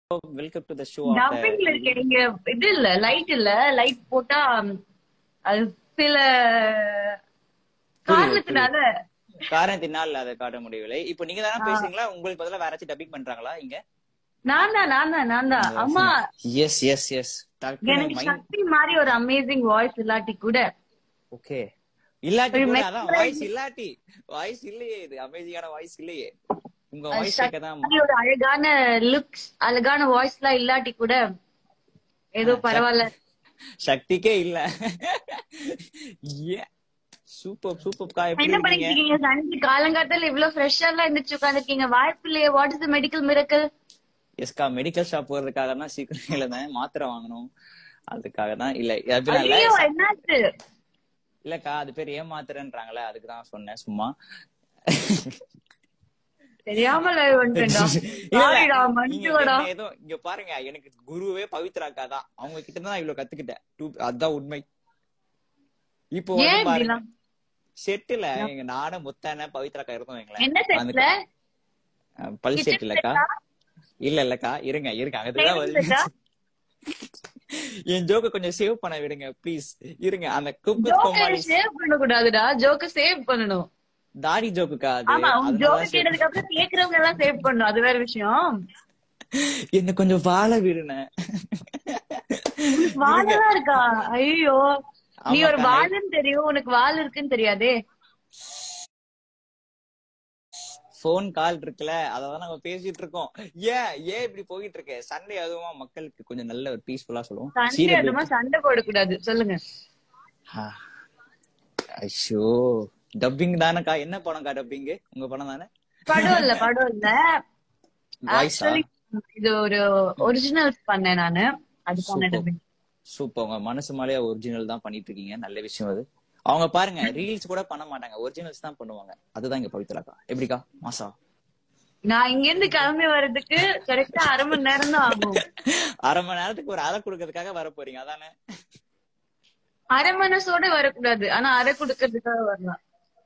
Welcome to the show டப்பிங்ல இருக்கு நீங்க இது இல்ல லைட் இல்ல லைட் போட்டா ம், அது சில காரணத்தினால காரணத்தினால் அதை காட்ட முடியவில்லை இப்போ நீங்க தானே பேசுறீங்களா உங்களுக்கு பதிலா வேற யாராச்சும் டப்பிங் பண்றாங்களா இங்க நான் தான் நான் தான் நான் தான் அம்மா எஸ் எஸ் எஸ் எனக்கு சக்தி மாதிரி ஒரு அமேசிங் வாய்ஸ் இல்லாட்டி கூட ஓகே இல்லாட்டி ஒரு கூட மெ- அதான் வாய்ஸ் இல்லாட்டி வாய்ஸ் இல்லையே இது அமேசிங்கான வாய்ஸ் இல்லையே உங்க வாய்ஸ் சக்தி கேட்கதான் மாதிரி ஒரு அழகான லுக்ஸ் அழகான வாய்ஸ் எல்லாம் இல்லாட்டி கூட ஏதோ பரவாயில்ல சக்திக்கே இல்ல ஏ சூப்பர் சூப்பர் கா எப்படி என்ன இருக்கீங்க பண்ணிட்டு இருக்கீங்க சண்டே காலங்காத்தால இவ்வளவு ஃப்ரெஷ்ஷா எல்லாம் எந்திரிச்சு உட்காந்துருக்கீங்க வாய்ப்பு இல்லையே what is the medical miracle எஸ்கா மெடிக்கல் ஷாப் போறதுக்காக தான் சீக்கிரம் இல்லதான் மாத்திரை வாங்கணும் அதுக்காக தான் இல்ல அப்படிலாம் இல்ல ஐயோ என்னாச்சு இல்லக்கா அது பேர் ஏமாத்துறேன்றாங்களே அதுக்கு தான் சொன்னேன் சும்மா தெரியாம live வந்துட்டேன்டா. இல்ல, Sorry டா, நீங்க மன்னிச்சுக்கோடா. என்ன ஏதோ இங்க பாருங்க எனக்கு குருவே பவித்ராக்கா தான் அவங்க கிட்ட தான் நான் இவ்வளவு கத்துக்கிட்டேன் Two- அதான் உண்மை இப்போ ஏன் வந்து பாருங்க இப்படிலாம்? செட்டுல எங்க நானும் முத்தான பவித்ராக்கா இருந்தோம் என்ன வைங்களேன் செட்ல அந்த- பல் செட் இல்லக்கா இல்ல இல்லக்கா இருங்க இருங்க அங்கதான் Saving வருது set ஆ? என் ஜோக்க கொஞ்சம் சேவ் பண்ண விடுங்க ப்ளீஸ் இருங்க அந்த குக்கு கோமாளி சேவ் பண்ண கூடாதுடா ஜோக்க சேவ் பண்ணணும் தாடி ஜோக்குக்கா அது ஆமா உன் அதனால ஜோக்க save- கேட்டதுக்கு அப்புறம் கேக்குறவங்க எல்லாம் சேவ் பண்ணணும் அது வேற விஷயம் என்ன கொஞ்சம் வாழ விடுன வாழலாம் இருக்கா ஐயோ நீ ஒரு ஆமாக்கா, வாழுன்னு தெரியும் உனக்கு வால் இருக்குன்னு தெரியாதே போன் கால் இருக்குல்ல அததான் நம்ம பேசிட்டு இருக்கோம் ஏன் ஏன் இப்படி போயிட்டு இருக்கு சண்டே அதுவுமா மக்களுக்கு கொஞ்சம் நல்ல ஒரு பீஸ்ஃபுல்லா சொல்லுவோம் சண்டை Serial அதுமா சண்டை போடக்கூடாது சொல்லுங்க ஆ. ஐயோ டப்பிங் தானக்கா என்ன படம்க்கா டப்பிங் உங்க படம் தானே படம் இல்ல படம் இல்ல வாய்ஸா Actually, இது ஒரு ஒரிஜினல்ஸ் பண்ணேன் நானு அதுக்கான Super. dubbing. சூப்பர் உங்க மனசு மேலேயே ஒரிஜினல் தான் பண்ணிட்டு இருக்கீங்க நல்ல விஷயம் அது அவங்க பாருங்க ரீல்ஸ் கூட பண்ண மாட்டாங்க ஒரிஜினல்ஸ் தான் பண்ணுவாங்க அதுதான் இங்க பவித்ராக்கா எப்படிக்கா மாசா நான் இங்க இருந்து கிளம்பி வர்றதுக்கு கரெக்டா அரை மணி நேரம் தான் ஆகும் அரை மணி நேரத்துக்கு ஒரு அரை கொடுக்கறதுக்காக வர போறீங்க அதானே அரை மனசோட வரக்கூடாது ஆனா அரை கொடுக்கறதுக்காக வரலாம்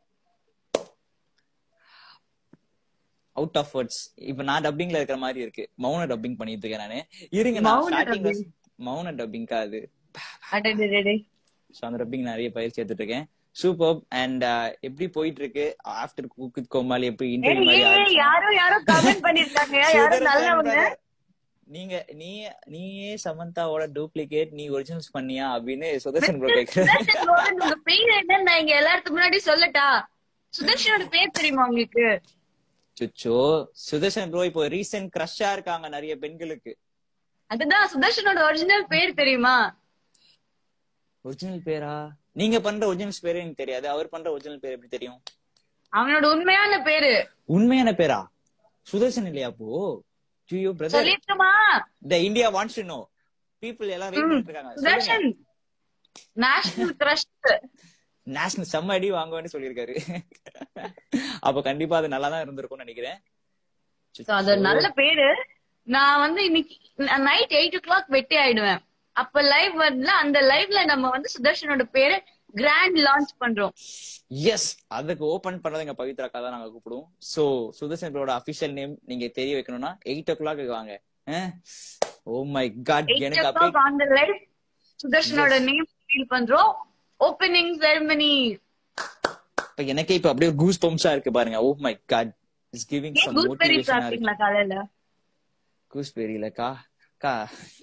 அவுட் ஆஃப் வேர்ட்ஸ் இப்ப நான் டப்பிங்ல இருக்கிற மாதிரி இருக்கு மௌன டப்பிங் பண்ணிட்டு இருக்கேன் நானு இருங்க நான் மௌன ஸ்டார்டிங் dubbing. மௌன டப்பிங்கா அது அடடடடே. ஸோ அந்த டப்பிங் நிறைய பயிற்சி எடுத்துட்டு இருக்கேன் சூப்பர் அண்ட் எப்படி போயிட்டு இருக்கு ஆஃப்டர் குக் கோமாளி எப்படி ஏய், இன்டர்வியூ மாதிரி ஏய், ஏய், ஆரம்பிச்சோம். யாரோ யாரோ கமெண்ட் பண்ணிருக்காங்க யாரோ சுதர்சன் நல்லவங்க brother, நீங்க நீ நீயே சமந்தாவோட டூப்ளிகேட் நீ ஒரிஜினல்ஸ் பண்ணியா அப்படின்னு சுதர்சன் ப்ரோ கேக்குறாரு சுதர்ஷன் ரோஹன் உங்க பேர் என்னன்னு நான் இங்க எல்லாத்துக்கு முன்னாடி சொல்லட்டா சுதர்ஷனோட பேர் தெரியுமா உங்களுக்கு சுச்சோ சுதர்சன் ப்ரோ இப்போ ரீசெண்ட் கிரஷா இருக்காங்க நிறைய பெண்களுக்கு அதுதான் சுதர்ஷனோட ஒரிஜினல் பேர் தெரியுமா ஒரிஜினல் பேரா நீங்க பண்ற ஒரிஜினல் பேரே எனக்கு தெரியாது அவர் பண்ற ஒரிஜினல் பேர் எப்படி தெரியும் அவனோட உண்மையான பேரு உண்மையான பேரா சுதர்சன் இல்லையா அப்போ ஜியோ பிரதர் சொல்லிருக்குமா the India wants to know people எல்லாம் வெயிட் பண்ணிட்டு இருக்காங்க சுதர்ஷன் நேஷனல் கிரஷ் நேஷனல் செம்ம அடி வாங்குவேன்னு சொல்லியிருக்காரு அப்ப கண்டிப்பா அது நல்லா தான் இருந்திருக்கும்னு நினைக்கிறேன் அது ஒரு நல்ல பேரு நான் வந்து இன்னைக்கு நைட் எயிட் ஓ கிளாக் வெட்டி ஆயிடுவேன் அப்ப லைவ் வரல அந்த லைவ்ல நம்ம வந்து சுதர்ஷனோட பேரு கிராண்ட் லான்ச் பண்றோம் எஸ் அதுக்கு ஓபன் பண்ணது எங்க பவித்ராக்கா தான் நாங்க கூப்பிடுவோம் சோ சுதர்சன் ப்ரோட அபிஷியல் நேம் நீங்க தெரிய வைக்கணும்னா எயிட் ஓ கிளாக் வாங்க ஓ மை காட் எயிட் எனக்கு ஓ அப்படியே கிளாக் ஆன் த லைவ் சுதர்ஷனோட நேம் ஃபீல் பண்றோம் ஓப்பனிங் செரமனி இப்ப எனக்கே இப்ப அப்படியே கூஸ் பம்ப்ஸா இருக்கு பாருங்க oh my God is giving an some gooseberry மோட்டிவேஷனா இருக்கு சாப்பிட்டீங்களா காலையில கூஸ்பெரியில கா கா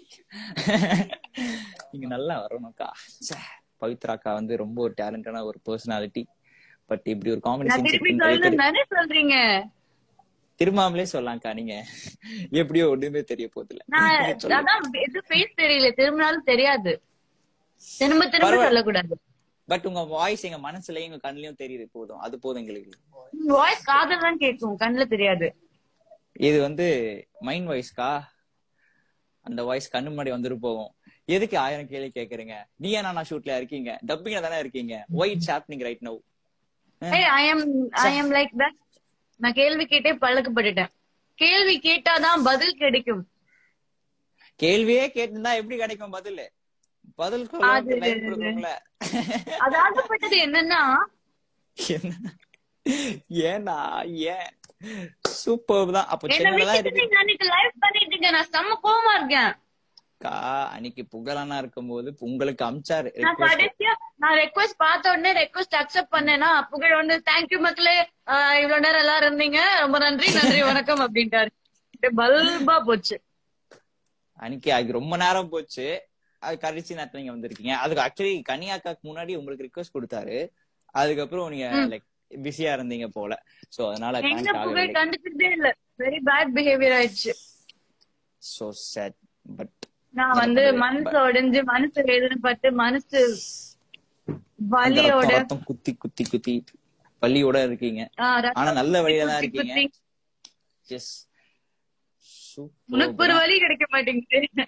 நீங்க நல்லா வரணும்க்கா ச்சே, பவித்ராக்கா வந்து ரொம்ப ஒரு டேலண்டான ஒரு பர்சனாலிட்டி பட் இப்படி ஒரு காமெடி நான் சீன் திருப்பி சொல்லணும் தானே சொல்றீங்க திரும்பாமலே சொல்லலாம்க்கா நீங்க எப்படியோ ஒண்ணுமே தெரிய போகுது இல்ல நான் நீங்க சொல்லுங்க. அதான் எது ஃபேஸ் தெரியல திரும்பினாலும் தெரியாது திரும்ப திரும்ப பரவாயில்ல. சொல்லக்கூடாது பட் உங்க வாய்ஸ் எங்க மனசுலயும் எங்க கண்ணுலயும் தெரியுது போதும் அது போதும் எங்களுக்கு வாய்ஸ் காதல் தான் கேட்கும் கண்ணுல தெரியாது இது வந்து மைண்ட் வாய்ஸ்க்கா அந்த வாய்ஸ் கண்ணு முன்னாடி வந்துட்டு போகும் எதுக்கு ஆயிரம் கேள்வி கேக்குறீங்க நீ ஏன் நான் ஷூட்ல இருக்கீங்க டப்பிங்ல தானே இருக்கீங்க white happening right now hey I am I am like that நான் கேள்வி கேட்டே பழக்கப்பட்டுட்டேன் கேள்வி கேட்டாதான் பதில் கிடைக்கும் கேள்வியே கேட்டிருந்தா எப்படி கிடைக்கும் பதில் பதில் அது- சொல்ல டைம் கொடுக்கணும்ல அது ஆகப்பட்டது என்னன்னா என்ன ஏன்னா ஏன் சூப்பர் தான் அப்ப என்ன சென்னையில தான் விட்டுட்டு இருக்கு நீங்க அன்னைக்கு லைவ் பண்ணிட்டு இருக்கேன் நான் செம்ம கோவமா இருக்கேன் அக்கா அன்னைக்கு புகழனா இருக்கும்போது உங்களுக்கு அமிச்சாரு நான் request. கடைசியா நான் ரெக்வஸ்ட் பார்த்த உடனே ரெக்வஸ்ட் அக்செப்ட் பண்ணேன்னா புகழ் வந்து தேங்க்யூ மக்களே ஆஹ் இவ்வளவு நேரம் எல்லாரும் இருந்தீங்க ரொம்ப நன்றி நன்றி வணக்கம் அப்படின்ட்டாரு அப்படியே பல்பா போச்சு அன்னைக்கு அது ரொம்ப நேரம் போச்சு அது கடைசி நேரத்துல நீங்க வந்திருக்கீங்க அதுக்கு ஆக்சுவலி கனியாக்காக்கு முன்னாடி உங்களுக்கு ரிக்வஸ்ட் கொடுத்தாரு அதுக்கப்புறம் நீங்க லைக் பிஸியா இருந்தீங்க போல சோ அதனால எங்க கனெக்ட் புகழ் ஆகவில்லை கண்டுக்கிட்டே இல்ல வெரி பேட் பிஹேவியர் ஆயிடுச்சு சோ சேட் பட் நான் வந்து மனசு உடைஞ்சு மனசு வேதனை பட்டு மனசு வலியோட ரத்தம் குத்தி குத்தி குத்தி பள்ளியோட இருக்கீங்க ஆஹ் ரத்தம் ஆனா நல்ல வழியில தான் குத்தி இருக்கீங்க குத்தி. எஸ் உனக்கு ஒரு வழி கிடைக்க மாட்டேங்குது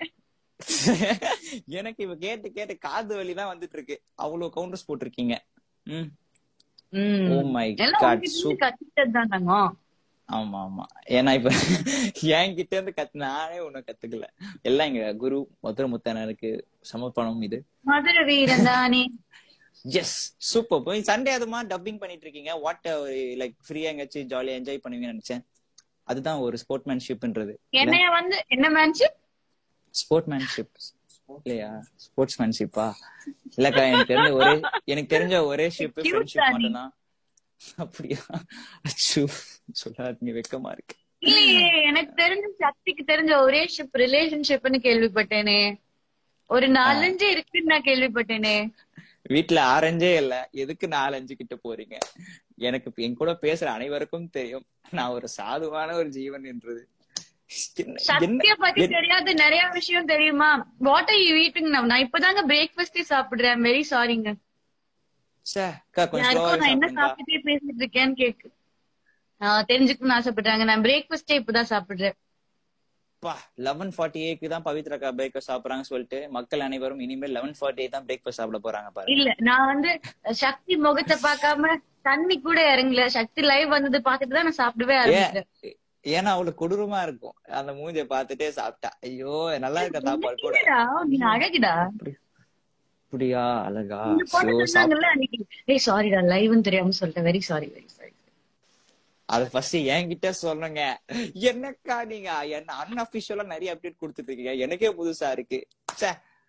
எனக்கு இப்ப கேட்டு கேட்டு காது வலி தான் வந்துட்டு இருக்கு அவ்வளவு கவுண்டர்ஸ் போட்டிருக்கீங்க ம் ம். ஓ மை எல்லாம் காட் உங்ககிட்ட சூ இருந்து கத்துக்கிட்டது தான் தங்கம் ஆமா ஆமா ஏன்னா இப்ப என்கிட்ட இருந்து கத்து நானே ஒண்ணும் கத்துக்கல எல்லாம் எங்க குரு மதுர முத்தனருக்கு சமர்ப்பணம் இது மதுரை வீரன் தானே எஸ் சூப்பர் போய் சண்டே அதுமா டப்பிங் பண்ணிட்டு இருக்கீங்க வாட் லைக் ஃப்ரீயா எங்கேயாச்சும் ஜாலியா என்ஜாய் பண்ணுவீங்கன்னு நினைச்சேன் அதுதான் ஒரு ஸ்போர்ட்மேன்ஷிப்ன்றது என்னைய வந்து என்ன மேன்ஷிப் ஸ்போர்ட்மேன்ஷிப் இல்லையா ஸ்போர்ட்ஸ்மேன்ஷிப்பா இல்லக்கா எனக்கு தெரிஞ்ச ஒரே எனக்கு தெரிஞ்ச ஒரே ஷிப் Cute ஃப்ரெண்ட்ஷிப் தானே. மட்டும்தான் அப்படியா அச்சோ சொல்லாதீங்க வெக்கமா இருக்கு இல்லையே எனக்கு தெரிஞ்ச சக்திக்கு தெரிஞ்ச ஒரே ஷிப் ரிலேஷன்ஷிப்னு கேள்விப்பட்டேனே ஒரு நாலஞ்சு இருக்குன்னு நான் கேள்விப்பட்டேனே வீட்ல ஆரஞ்சே இல்ல எதுக்கு நாலஞ்சு கிட்ட போறீங்க எனக்கு இப்ப என் கூட பேசுற அனைவருக்கும் தெரியும் நான் ஒரு சாதுவான ஒரு ஜீவன் என்றது என்ன- சத்திய பத்தி என்ன- தெரியாத நிறைய விஷயம் தெரியுமா வாட் ஆர் யூ ஈட்டிங் நான் இப்பதாங்க பிரேக்ஃபாஸ்டே சாப்பிடுறேன் வெரி சாரிங்க ச்சே, அக்கா கொஞ்சம் யாருக்கும் ஸ்லோவா நான் என்ன சாப்பிடுங்களா சாப்பிட்டுட்டே பேசிட்டு இருக்கேன்னு கேக்கு ஆஹ் தெரிஞ்சுக்கணும்னு ஆசைப்படுறாங்க நான் பிரேக்ஃபாஸ்டே இப்பதான் சாப்பிடுறேன் பா லெவன் ஃபார்ட்டி ஏக்கு தான் பவித்ரா பிரேக்ஃபாஸ்ட் சாப்பிடுறாங்க சொல்லிட்டு மக்கள் அனைவரும் இனிமேல் லெவன் ஃபார்ட்டி தான் பிரேக்ஃபாஸ்ட் சாப்பிட போறாங்க பாருங்க இல்ல நான் வந்து சக்தி முகத்தை பார்க்காம தண்ணி கூட இறங்கல சக்தி லைவ் வந்தது பாத்துட்டு தான் நான் சாப்பிடவே ஆரம்பிச்சேன் ஏ- ஏன்னா அவளுக்கு கொடூரமா இருக்கும் அந்த மூஞ்ச பார்த்துட்டே சாப்பிட்டா ஐயோ நல்லா இருக்க சாப்பாடு கூட என்னடா, நீ அழகுடா அப்படியா அழகா இந்த பொண்ணு ஐயோ, சாப்- சொன்னாங்கல்ல அன்னைக்கு ஏய் சாரிடா லைவ்னு தெரியாம சொல்லிட்டேன் வெரி சாரி வெரி சாரி அது ஃபர்ஸ்ட் என்கிட்ட சொல்லுங்க என்னக்கா நீங்க என்ன அன்அபிஷியலா நிறைய அப்டேட் கொடுத்துட்டு இருக்கீங்க எனக்கே புதுசா இருக்கு ச்சே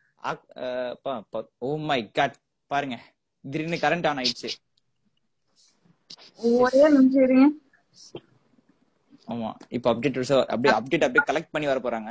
ஓ மை காட் பாருங்க திடீர்னு கரண்ட் ஆன் ஆயிடுச்சு ஒரே நிமிஷம் இருங்க ஆமா இப்ப அப்டேட் அப்படியே அப்டேட் அப்படியே கலெக்ட் பண்ணி வர போறாங்க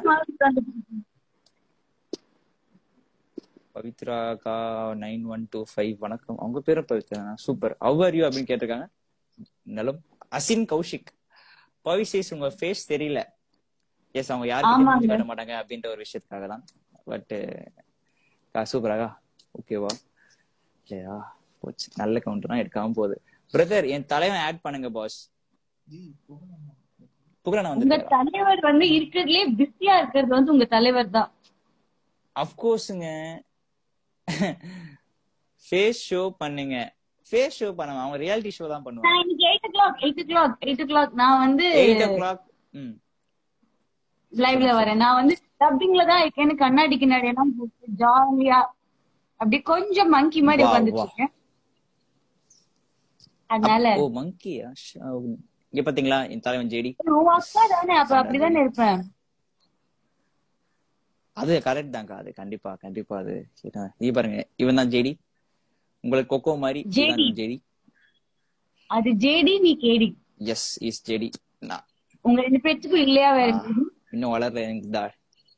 பவித்ராக்கா நைன் ஒன் டூ ஃபைவ் வணக்கம் அவங்க பேரும் பவித்ரா சூப்பர் அவர் யூ அப்படின்னு கேட்டிருக்காங்க நலம் அசின் கௌஷிக் பவிசேஸ் உங்க ஃபேஸ் தெரியல எஸ் அவங்க யாருக்கிட்ட ஆமாங்க. மூஞ்சி காட்ட மாட்டாங்க அப்படின்ற ஒரு விஷயத்துக்காக தான் பட் சூப்பராகா ஓகேவா இல்லையா போச்சு நல்ல கவுண்டர் தான் எடுக்காம போகுது பிரதர் என் தலைவன் ஆட் பண்ணுங்க பாஸ் புகழ உங்க வந்து தலைவர் வந்து இருக்கிறதுலே பிஸியா இருக்கிறது வந்து உங்க தலைவர் தான் அப்கோர்ஸுங்க ஃபேஸ் ஷோ பண்ணுங்க ஃபேஸ் ஷோ பண்ணுவாங்க அவங்க ரியாலிட்டி ஷோ தான் பண்ணுவாங்க நான் இன்னைக்கு eight o'clock eight o'clock eight o'clock நான் வந்து எயிட் ஓ கிளாக் ம் லைவ்ல வரேன் நான் வந்து டப்பிங்ல தான் இருக்கேன்னு கண்ணாடிக்கு நடையெல்லாம் போட்டு ஜாலியா அப்படி கொஞ்சம் மங்கி மாதிரி வா, உட்காந்துட்டு வா. இருக்கேன் அதனால ஓ மங்கியா இங்க பாத்தீங்களா என் தலைவன் ஜேடி உன் அக்கா தானே அப்ப அப்படிதானே இருப்பேன் அது கரெக்ட் தான்க்கா அது கண்டிப்பா கண்டிப்பா அது என்ன, நீ பாருங்க இவன் தான் ஜேடி உங்களுக்கு கொக்கோ மாதிரி JD. ஜேடி அது ஜேடி நீ கேடி எஸ் இஸ் ஜேடி நான் உங்க ரெண்டு பேர்த்துக்கும் இல்லையா வேற எதுவும்? இன்னும் வளரல எனக்கு தான்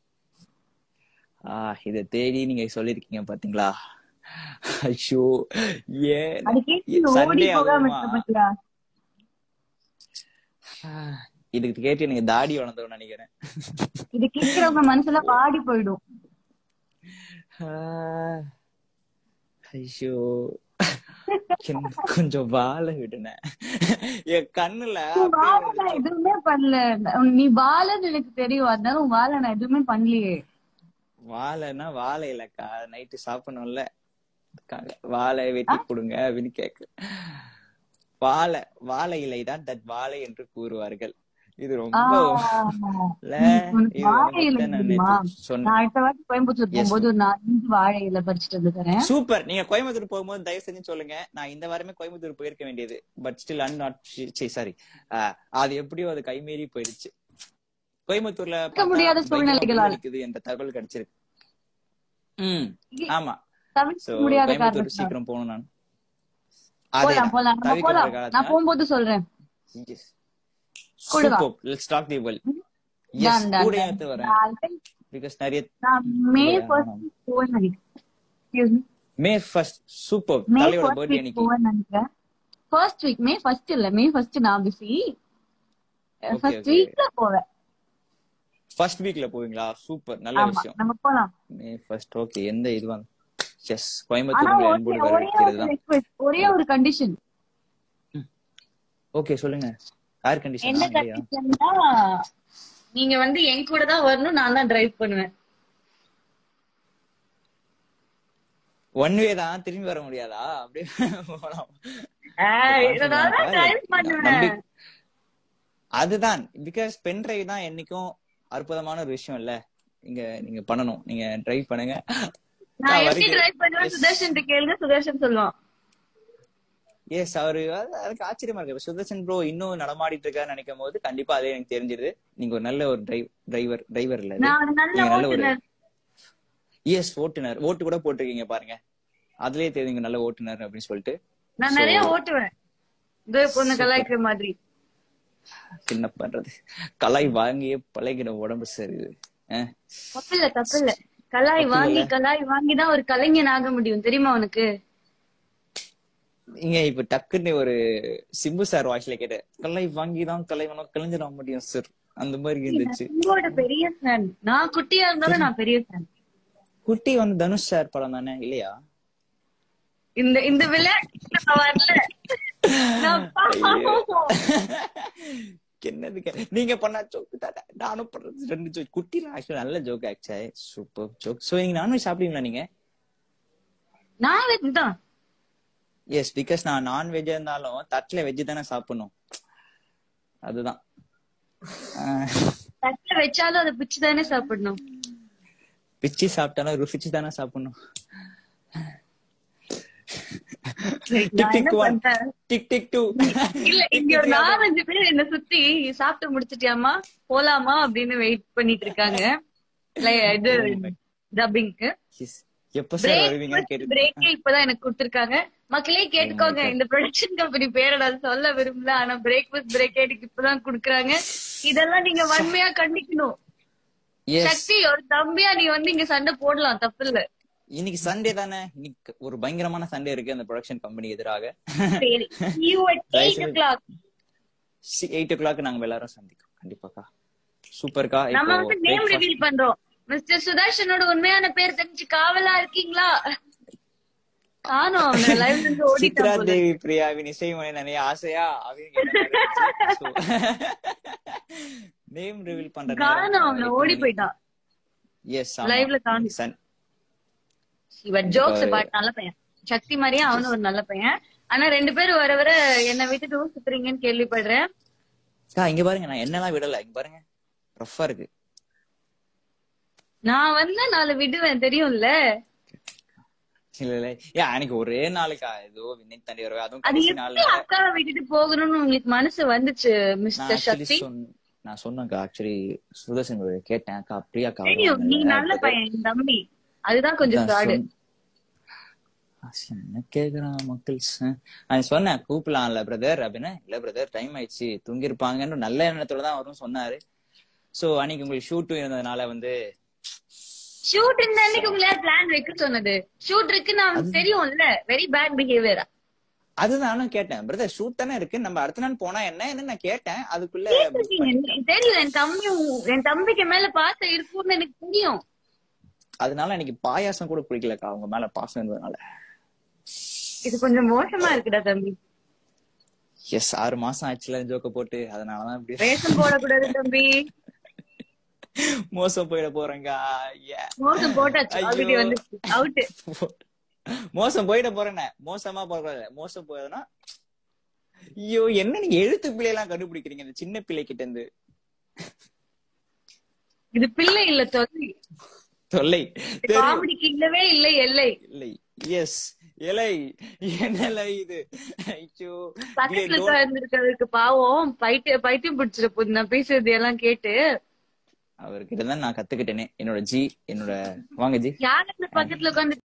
ஆ இத தேடி நீங்க சொல்லிருக்கீங்க பாத்தீங்களா ஐயோ ஏன் அது கேட்டு நீ ஓடி சண்டே போகாம ஆகுமா இருக்க பாத்தியா இதுக்கு கேட்டு எனக்கு தாடி வளர்ந்தோம்னு நினைக்கிறேன் இது கேட்கிறவங்க மனசுல வாடி போயிடும் ஆஹ். ஐயோ என்ன கொஞ்சம் வாழ விடுனேன் என் கண்ணுல உன் அப்படியே வாழை நான் எதுவுமே பண்ணல நீ வாழன்னு எனக்கு தெரியும் அதனால உன் வாழை நான் எதுவுமே பண்ணலையே வாழைன்னா வாழை இல்லக்கா நைட்டு சாப்பிடணும்ல அதுக்காக வாழை வெட்டி கொடுங்க அப்படின்னு கேக்கு வாழை வாழை இலைதான் தட் வாழை என்று கூறுவார்கள் இது ரொம்ப இல்ல, உனக்கு இது வாழை இலை உனக்கு நான் தெரியுமா? நேத்து சொன்னேன் நான் அடுத்த வாட்டி கோயம்புத்தூர் போகும்போது ஒரு நாலஞ்சு வாழை இலை பறிச்சுட்டு வந்துக்கிறேன் சூப்பர் நீங்க கோயம்புத்தூர் போகும்போது தயவு செஞ்சு சொல்லுங்க நான் இந்த வாரமே கோயம்புத்தூர் போயிருக்க வேண்டியது but still and not sorry அது எப்படியோ அது கைமீறி போயிடுச்சு கோயம்புத்தூர்ல பார்த்தா முடியாத பயங்கரமா சூழ்நிலைகளால. வெயில் அடிக்குது என்ற தகவல் கிடைச்சிருக்கு ம் ஆமா சோ தவிர்க்க முடியாத கோயம்புத்தூர் காரணம் சீக்கிரம் போகணும் நான் போலாம் அதேதான் போலாம் நம்ம தவிர்க்க போலாம் முடியாத நான் காரணத்தினால் போகும்போது சொல்றேன் Yes. கூட வா. Superb. Let's talk the world. Yes, Done, done, கூட done. எடுத்து வரேன் நான் பிகாஸ் நிறைய நான் மே இல்லையா? ஃபர்ஸ்ட் போவேன்னு நினைக்கிறேன் Excuse me. May first super May தலையோட ஃபர்ஸ்ட் பர்த்டே வீக் அன்னைக்கு போவேன்னு நினைக்கிறேன் ஃபர்ஸ்ட் வீக் மே ஃபர்ஸ்ட் இல்ல மே ஃபர்ஸ்ட் நான் பிஸி ஃபர்ஸ்ட் okay. வீக்ல போவேன் ஃபர்ஸ்ட் வீக்ல போவீங்களா சூப்பர் நல்ல ஆமா விஷயம் நம்ம போலாம் மே ஃபர்ஸ்ட் ஓகே எந்த இதுவா எஸ் ஆனா கோயம்புத்தூர் உங்களை ஒரே அன்போடு ஒரே வரவேற்கிறது ஒரு தான் request, ஒரே ஒரு கண்டிஷன் ஓகே சொல்லுங்க ஏர் கண்டிஷன் என்ன இல்லையா கண்டிஷன்னா நீங்க வந்து என் கூட தான் வரணும் நான் தான் டிரைவ் பண்ணுவேன் ஒன் வே தான் திரும்பி வர முடியாதா அப்படியே போலாம் ஏய், இதனால டிரைவ் பண்ணுவேன் நம்பி- அதுதான் பிகாஸ் பென் டிரைவ் தான் என்னைக்கும் அற்புதமான ஒரு விஷயம் இல்ல இங்க நீங்க பண்ணணும் நீங்க டிரைவ் பண்ணுங்க நான் எப்படி வரைக்கும்- டிரைவ் பண்ணுவேன் Yes. சுதர்ஷன் கேளுங்க சுதர்ஷன் சொல்லுவான் எஸ் அவரு அது- அதுக்கு ஆச்சரியமா இருக்கு இப்ப சுதர்சன் ப்ரோ இன்னும் நடமாடிட்டு இருக்காருன்னு நினைக்கும் போது கண்டிப்பா அதே எனக்கு தெரிஞ்சிருது நீங்க ஒரு நல்ல ஒரு டிரைவர் டிரைவர் இல்ல நான் ஒரு நல்ல நீங்க நல்ல ஒரு ஓட்டுநர் எஸ் ஓட்டுநர் ஓட்டு கூட போட்டிருக்கீங்க பாருங்க அதுலயே தெரியுங்க நல்ல ஓட்டுநர் அப்படின்னு சொல்லிட்டு நான் நிறைய ஓட்டுவேன் இதோ பொண்ணு கலாய்க்கிற மாதிரி என்ன பண்றது கலாய் வாங்கியே பழகின உடம்பு சரி இது. அஹ். தப்பு இல்ல தப்பு இல்ல கலாய் வாங்கி கலாய் வாங்கி தான் ஒரு கலைஞன் ஆக முடியும் தெரியுமா உனக்கு நீங்க இப்ப டக்குன்னு ஒரு சிம்பு சார் வாய்ஸ்ல கேட்டேன் கலை வாங்கி தான் கலை வேணும் கலைஞர் ஆக முடியும் சார் அந்த மாதிரி இருந்துச்சு உங்களோட பெரிய ஃபேன் நான் குட்டியா இருந்தாலும் நான் பெரிய ஃபேன் குட்டி வந்து தனுஷ் சார் படம் தானே இல்லையா இந்த இந்த விளையாட்டு நான் வரல நான் பாவம். என்னது கே- நீங்க பண்ண ஜோக்கு தானே நானும் பண்றது ரெண்டு ஜோக் குட்டில ஆக்சுவலா நல்ல joke actually super joke so நீங்க நான்வெஜ் சாப்பிடுவீங்களா நீங்க நான் வெஜ் தான் எஸ் பிகாஸ் நான் நான்வெஜ் இருந்தாலும் தட்டுல வெஜ் தானே சாப்பிடணும் அதுதான் ஆஹ், தட்டுல வச்சாலும் அதை பிச்சு தானே சாப்பிடணும் பிச்சு சாப்பிட்டாலும் ருசிச்சு தானே சாப்பிடணும் டிக் நான் என்ன டிக் ஒன் பண்றேன் டிக் டிக் டூ இல்ல இங்க ஒரு நாலஞ்சு பேர் என்ன சுத்தி சாப்பிட்டு முடிச்சிட்டியாமா போலாமா அப்படின்னு வெயிட் பண்ணிட்டு இருக்காங்க Like, இது டப்பிங்க்கு எப்ப சார் வருவீங்கன்னு கேட்டு பிரேக்கே இப்பதான் எனக்கு கொடுத்திருக்காங்க மக்களே கேட்டுக்கோங்க இந்த ப்ரொடக்ஷன் கம்பெனி பேரை நான் சொல்ல விரும்பல ஆனா பிரேக்ஃபாஸ்ட் பிரேக் எனக்கு இப்பதான் குடுக்குறாங்க இதெல்லாம் நீங்க வன்மையா கண்டிக்கணும் எஸ் சக்தி ஒரு தம்பியா நீ வந்து இங்க சண்டை போடலாம் தப்பு இல்ல இன்னைக்கு சண்டே தானே இன்னைக்கு ஒரு பயங்கரமான சண்டே இருக்கு அந்த ப்ரொடக்ஷன் கம்பெனி எதிராக சரி you at eight o'clock eight o'clock நாங்க எல்லாரும் சந்திக்கிறோம் கண்டிப்பாக்கா சூப்பர்க்கா நம்ம இப்போ வந்து நேம் ரிவீல் பண்றோம் மிஸ்டர் சுதர்ஷனோட உண்மையான பேர் தெரிஞ்சு காவலா இருக்கீங்களா காணோம் அவன லைவ்ல இருந்து சித்ரா ஓடிட்டான் போல. தேவி பிரியாவின் இசைமணி நிறைய ஆசையா அவங்க நேம் ரிவீல் பண்ற காணோம் அவன ஓடி போயிட்டான் எஸ் Live ல காணோம். சன் இவன் ஜோக்ஸ் பாட்டு நல்ல பையன் சக்தி மாதிரியே அவனும் ஒரு நல்ல பையன் ஆனா ரெண்டு பேரும் வர வர என்ன விட்டுட்டு ஊர் சுத்துறீங்கன்னு கேள்விப்படுறேன் அக்கா, இங்க பாருங்க நான் என்னெல்லாம் விடல இங்க பாருங்க ரஃபா இருக்கு நான் வந்து நாளை விடுவேன் தெரியும்ல இல்ல இல்ல ஏன் அன்னைக்கு ஒரே நாளுக்கா ஏதோ விண்ணை தாண்டி வரவே அதுவும் அது கடைசி நாள் எப்படி அக்காவை விட்டுட்டு போகணும்னு உங்களுக்கு மனசு வந்துச்சு நான் மிஸ்டர் ஆக்சுவலி சக்தி சொன்ன நான் சொன்னேன்க்கா ஆக்சுவலி சுதர்சன் bro கேட்டேன் அக்கா பிரியாக்கா தெரியும் நீ நல்ல பையன் என் தம்பி அதுதான் கொஞ்சம் ஃப்ராடு என்ன கேக்குறான் மக்கள் நான் சொன்னேன் கூப்பிடலாம்ல பிரதர் அப்படின்னு இல்ல பிரதர் டைம் ஆயிடுச்சு தூங்கி இருப்பாங்கன்னு நல்ல எண்ணத்தோட தான் வரும் சொன்னாரு சோ அன்னைக்கு உங்களுக்கு ஷூட்டும் இருந்ததுனால வந்து ஷூட் இந்த அன்னைக்கு உங்களை பிளான் வைக்க சொன்னது ஷூட் இருக்குன்னு அவனுக்கு தெரியும்ல வெரி பேட் பிஹேவியர் அது நானும் கேட்டேன் பிரதர் ஷூட் தானே இருக்கு நம்ம அடுத்த நாள் போனா என்ன என்ன நான் கேட்டேன் அதுக்குள்ள தெரியும் என் தம்பி என் தம்பிக்கு மேல பாசம் இருக்கும்னு எனக்கு தெரியும் அதனால எனக்கு பாயாசம் கூட பிடிக்கலக்கா அவங்க மேல பாசம் இருந்ததுனால இது கொஞ்சம் மோசமா இருக்குடா தம்பி எஸ் ஆறு மாசம் ஆச்சுல ஜோக்க போட்டு அதனாலதான் இப்படி ரேஷன் போடக்கூடாது தம்பி மோசம் போயிட போறேங்க Yeah. மோசம் போட்டாச்சு ஐயோ. ஆல்ரெடி வந்து அவுட் மோசம் போயிட போறேனே மோசமா போறது மோசம் போயதுன்னா ஐயோ என்ன நீங்க எழுத்து பிள்ளை எல்லாம் கண்டுபிடிக்கிறீங்க இந்த சின்ன பிள்ளை கிட்ட இருந்து இது பிள்ளை இல்ல தொல்லை தொல்லை தெரியும் காமெடிக்கு இல்லவே இல்லை எல்லை இல்லை எஸ் இலை என்னல இது ஐயோ பக்கத்துல உட்கார்ந்துருக்கிறதுக்கு பாவம் பைத்தியம் பைத்தியம் பிடிச்சிட போகுது நான் பேசுறது எல்லாம் கேட்டு அவர்கிட்ட தான் நான் கத்துக்கிட்டேனே என்னோட ஜி என்னோட வாங்க ஜி யார் அந்த பக்கத்துல உட்கார்ந்து